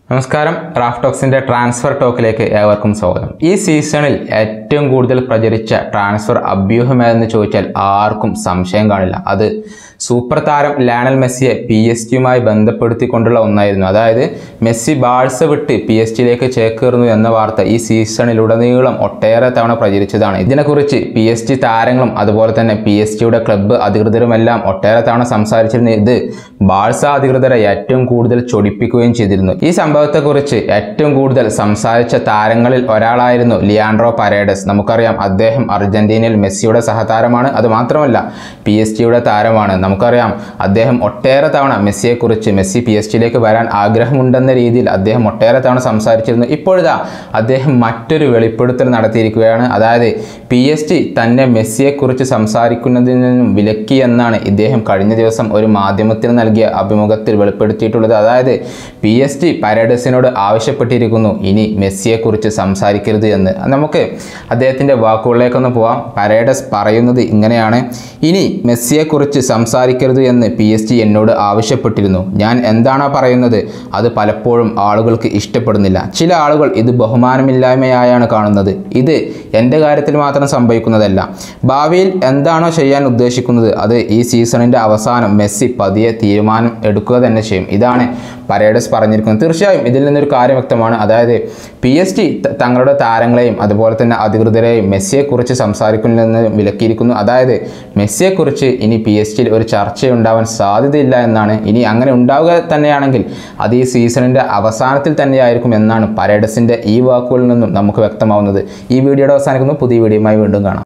നമസ്കാരം Raf ടോക്സിന്റെ transfer ടോക്കിലേക്ക് ഏവർക്കും സ്വാഗതം ഈ സീസണിൽ ഏറ്റവും കൂടുതൽ പ്രചരിച്ച ട്രാൻസ്ഫർ അഭ്യൂഹമേതെന്ന് ചോദിച്ചാൽ ആർക്കും സംശയം കാണില്ല അത് സൂപ്പർ താരം ലയണൽ മെസ്സിയെ പി എസ് ടിയുമായി ബന്ധപ്പെടുത്തിക്കൊണ്ടുള്ള ഒന്നായിരുന്നു അതായത് മെസ്സി ബാഴ്സ വിട്ട് പി എസ് ടിയിലേക്ക് ചേക്കേറുന്നു എന്ന വാർത്ത ഈ സീസണിലുടനീളം ഒട്ടേറെ തവണ പ്രചരിച്ചതാണ് ഇതിനെക്കുറിച്ച് പി എസ് ടി താരങ്ങളും അതുപോലെ തന്നെ പി എസ് ടിയുടെ ക്ലബ്ബ് അധികൃതരുമെല്ലാം ഒട്ടേറെ തവണ സംസാരിച്ചിരുന്നു ഇത് ബാഴ്സ അധികൃതരെ ഏറ്റവും കൂടുതൽ ചൊടിപ്പിക്കുകയും ചെയ്തിരുന്നു ഈ സംഭവത്തെക്കുറിച്ച് ഏറ്റവും കൂടുതൽ സംസാരിച്ച താരങ്ങളിൽ ഒരാളായിരുന്നു ലിയാൻഡ്രോ പരേഡസ് നമുക്കറിയാം അദ്ദേഹം അർജന്റീനയിൽ മെസ്സിയുടെ സഹതാരമാണ് അത് മാത്രമല്ല പി എസ് ടിയുടെ താരമാണ് നമുക്കറിയാം അദ്ദേഹം ഒട്ടേറെ തവണ മെസ്സിയെക്കുറിച്ച് മെസ്സി പി എസ് ടിയിലേക്ക് വരാൻ ആഗ്രഹമുണ്ടെന്ന രീതിയിൽ അദ്ദേഹം ഒട്ടേറെ തവണ സംസാരിച്ചിരുന്നു ഇപ്പോഴിതാ അദ്ദേഹം മറ്റൊരു വെളിപ്പെടുത്തൽ നടത്തിയിരിക്കുകയാണ് അതായത് പി എസ് ടി തന്നെ മെസ്സിയെക്കുറിച്ച് സംസാരിക്കുന്നതിൽ നിന്നും വിലക്കി എന്നാണ് ഇദ്ദേഹം കഴിഞ്ഞ ദിവസം ഒരു മാധ്യമത്തിന് നൽകിയ അഭിമുഖത്തിൽ വെളിപ്പെടുത്തിയിട്ടുള്ളത് അതായത് പി എസ് ടി പരേഡസിനോട് ആവശ്യപ്പെട്ടിരിക്കുന്നു ഇനി മെസ്സിയെക്കുറിച്ച് സംസാരിക്കരുത് എന്ന് നമുക്ക് അദ്ദേഹത്തിൻ്റെ വാക്കുകളിലേക്കൊന്ന് പോവാം പരേഡസ് പറയുന്നത് ഇങ്ങനെയാണ് ഇനി മെസ്സിയെക്കുറിച്ച് സംസാരിക്കരുത് എന്ന് പി എസ് ടി എന്നോട് ആവശ്യപ്പെട്ടിരുന്നു ഞാൻ എന്താണോ പറയുന്നത് അത് പലപ്പോഴും ആളുകൾക്ക് ഇഷ്ടപ്പെടുന്നില്ല ചില ആളുകൾ ഇത് ബഹുമാനമില്ലായ്മയായാണ് കാണുന്നത് ഇത് എൻ്റെ കാര്യത്തിൽ മാത്രം സംഭവിക്കുന്നതല്ല ഭാവിയിൽ എന്താണോ ചെയ്യാൻ ഉദ്ദേശിക്കുന്നത് അത് ഈ സീസണിൻ്റെ അവസാനം മെസ്സി പതിയെ തീരുമാനം എടുക്കുക തന്നെ ചെയ്യും ഇതാണ് പരേഡസ് പറഞ്ഞിരിക്കുന്നത് തീർച്ചയായും ഇതിൽ നിന്നൊരു കാര്യം വ്യക്തമാണ് അതായത് പി എസ് ടി തങ്ങളുടെ താരങ്ങളെയും അതുപോലെ തന്നെ അധികൃതരെയും മെസ്സിയെക്കുറിച്ച് സംസാരിക്കുന്നതെന്ന് വിലക്കിയിരിക്കുന്നു അതായത് മെസ്സിയെക്കുറിച്ച് ഇനി പി എസ് ടിയിൽ ഒരു ചർച്ചയുണ്ടാവാൻ സാധ്യതയില്ല എന്നാണ് ഇനി അങ്ങനെ ഉണ്ടാവുക തന്നെയാണെങ്കിൽ അത് ഈ സീസണിൻ്റെ അവസാനത്തിൽ തന്നെയായിരിക്കും എന്നാണ് പരേഡസിൻ്റെ ഈ വാക്കുകളിൽ നിന്നും നമുക്ക് വ്യക്തമാവുന്നത് ഈ വീഡിയോയുടെ അവസാനിക്കുന്നു പുതിയ വീഡിയോയുമായി വീണ്ടും കാണാം